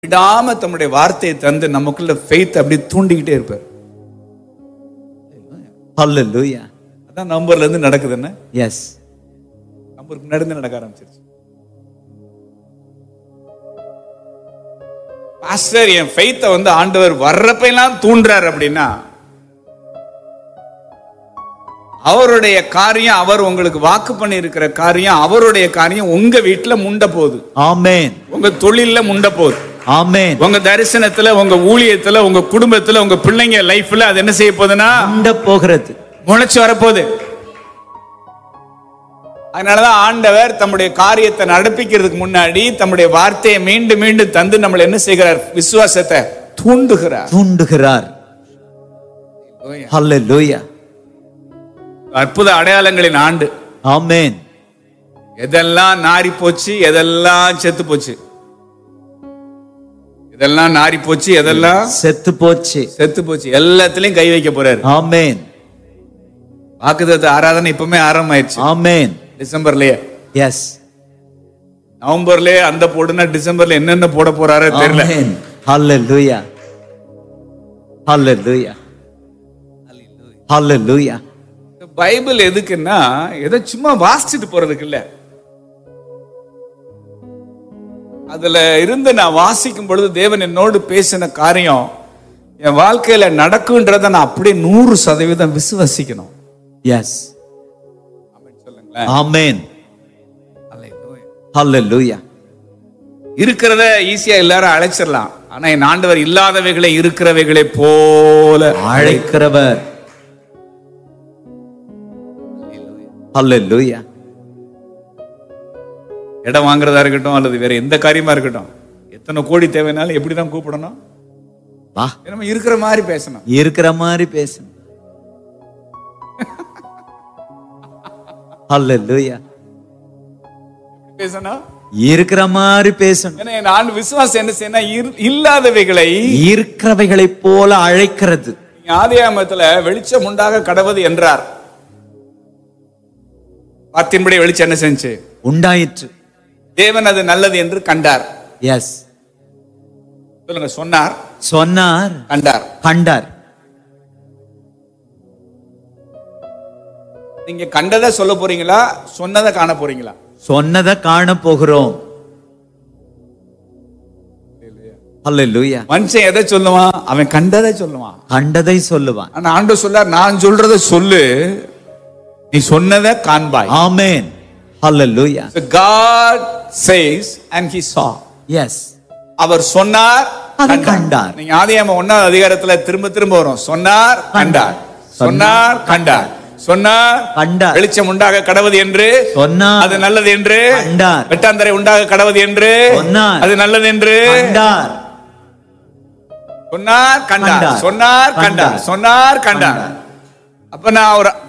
விடாம தம்முடைய வார்த்தையை தந்து நமக்குள்ள ஃபெய்த் அப்படி தூண்டிக்கிட்டே இருப்பார் Hallelujah. அதான் நம்பர்ல இருந்து நடக்குது என்ன Yes. நம்பருக்கு முன்னாடி இருந்து நடக்க ஆரம்பிச்சிருச்சு பாஸ்டர் என் ஃபெய்த்தை வந்து ஆண்டவர் வர்றப்ப எல்லாம் தூண்டுறார் அப்படின்னா அவருடைய காரியம் அவர் உங்களுக்கு வாக்கு பண்ணி இருக்கிற காரியம் அவருடைய காரியம் உங்க வீட்டுல முண்ட போகுது Amen. உங்க தொழில்ல முண்ட போகுது Amen. உங்க தரிசனத்துல உங்க ஊழியத்துல உங்க குடும்பத்துல உங்க பிள்ளைங்க லைஃப்ல அது என்ன செய்ய போகுதுன்னா உண்ட போகிறது முளைச்சு வரப்போகுது அதனாலதான் ஆண்டவர் தம்முடைய காரியத்தை நடப்பிக்கிறதுக்கு முன்னாடி தம்முடைய வார்த்தையை மீண்டும் மீண்டும் தந்து நம்மளை என்ன செய்கிறார் விசுவாசத்தை தூண்டுகிறார் தூண்டுகிறார் Hallelujah. அற்புத அடையாளங்களின் ஆண்டு Amen. எதெல்லாம் நாரி போச்சு எதெல்லாம் செத்து போச்சு எதெல்லாம் நாரி போச்சு எதெல்லாம் செத்து போச்சு செத்து போச்சு எல்லாத்துலயும் கை வைக்க போறாரு Amen. வாக்குதத்த ஆராதனை இப்பவுமே ஆரம்பமாயிருச்சு Amen. டிசம்பர்லயே Yes. நவம்பர்லயே அந்த போடுனா டிசம்பர்ல என்னென்ன போட போறாரோ தெரியல Amen. Hallelujah. Hallelujah. Hallelujah. இந்த பைபிள் எதுக்குன்னா ஏதோ சும்மா வாசிச்சுட்டு போறதுக்கு இல்ல அதுல இருந்து நான் வாசிக்கும் பொழுது தேவன் என்னோடு பேசின காரியம் என் வாழ்க்கையில நடக்குன்றத நான் அப்படியே நூறு சதவீதம் விசுவசிக்கணும் Yes. சொல்லுங்களேன் Amen. Hallelujah. இருக்கிறத ஈஸியா எல்லாரும் அழைச்சிடலாம் ஆனா என் ஆண்டவர் இல்லாதவைகளை இருக்கிறவைகளை போல அழைக்கிறவர் Hallelujah. இடம் வாங்குறதா இருக்கட்டும் அல்லது வேற எந்த காரியமா இருக்கட்டும் எத்தனை கோடி தேவைனாலும் எப்படிதான் கூப்பிடணும் வா நம்ம இருக்கிற மாதிரி பேசணும் இருக்கிற மாதிரி பேசு Hallelujah. பேசணும் இருக்கிற மாதிரி பேசணும் ஏன்னா என் ஆண்டு விசுவாசம் என்ன செய்யணும் இரு- இல்லாதவைகளை இருக்கிறவைகளைப் போல அழைக்கிறது நீங்க ஆதியாமத்துல வெளிச்சம் உண்டாக கடவுது என்றார் வார்த்தையின்படி வெளிச்சம் என்ன செஞ்சு உண்டாயிற்று தேவன் அது நல்லது என்று கண்டார் எஸ் சொல்லுங்க சொன்னார் சொன்னார் கண்டார் கண்டார் நீங்க கண்டதை சொல்ல போறீங்களா சொன்னதை காண போறீங்களா சொன்னதை காண போகிறோம் Hallelujah. மனுஷன் எதை சொல்லுவான் அவன் கண்டதை சொல்லுவான் கண்டதை சொல்லுவான் ஆனா ஆண்டு சொல்லார் நான் சொல்றத சொல்லு நீ சொன்னதை காண்பாய் amen Hallelujah. So God says and he saw yes அவர் சொன்னார் அதை கண்டார். நீங்க ஆதியாம ஒன்னாவது அதிகாரத்துல திரும்ப திரும்ப வரும் சொன்னார் கண்டார் சொன்னார் கண்டார் சொன்னார் கண்டார். வெளிச்சம் உண்டாக கடவுது என்று சொன்னார் அது நல்லது என்று கண்டார். வெட்டாந்தரை உண்டாக கடவுது என்று சொன்னார். அது நல்லது என்று கண்டார் சொன்னார் கண்டார் கண்டார். சொன்னார் கண்டார் கண்டார். சொன்னார் கண்டார் கண்டார். அப்ப நான் ஒரு